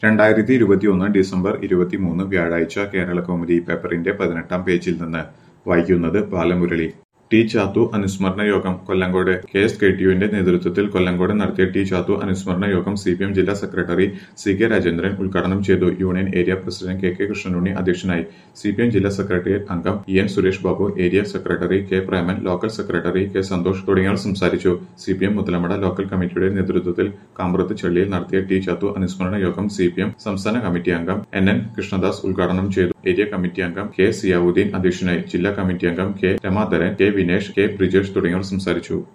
രണ്ടായിരത്തി ഇരുപത്തിയൊന്ന് ഡിസംബർ ഇരുപത്തിമൂന്ന് വ്യാഴാഴ്ച കേരളകൗമുദി പേപ്പറിന്റെ പതിനെട്ടാം പേജിൽ നിന്ന് വായിക്കുന്നത് ബാലമുരളി ടി ചാത്തു അനുസ്മരണ യോഗം Kollengode K S K T യുവിന്റെ നേതൃത്വത്തിൽ കൊല്ലങ്കോട് നടത്തിയ ടി ചാത്തു അനുസ്മരണ യോഗം സി പി എം ജില്ലാ സെക്രട്ടറി സി കെ രാജേന്ദ്രൻ ഉദ്ഘാടനം ചെയ്തു union area president K K Krishnanunni അധ്യക്ഷനായി സി പി എം ജില്ലാ സെക്രട്ടേറിയറ്റ് അംഗം E N Suresh Babu area secretary K Preman local secretary K Santhosh തുടങ്ങിയവർ സംസാരിച്ചു C P M Muthalamada local കമ്മിറ്റിയുടെ നേതൃത്വത്തിൽ കാമ്പ്രത്ത് ചെള്ളിയിൽ നടത്തിയ ടി ചാത്തു അനുസ്മരണ യോഗം സി പി എം സംസ്ഥാന കമ്മിറ്റി അംഗം എൻ എൻ കൃഷ്ണദാസ് ഉദ്ഘാടനം ചെയ്തു ഏരിയ കമ്മിറ്റി അംഗം കെ സിയാവുദ്ദീൻ അധ്യക്ഷനായി ജില്ലാ കമ്മിറ്റി അംഗം K Ramadharan K Vinesh K Brijesh തുടങ്ങിയവർ സംസാരിച്ചു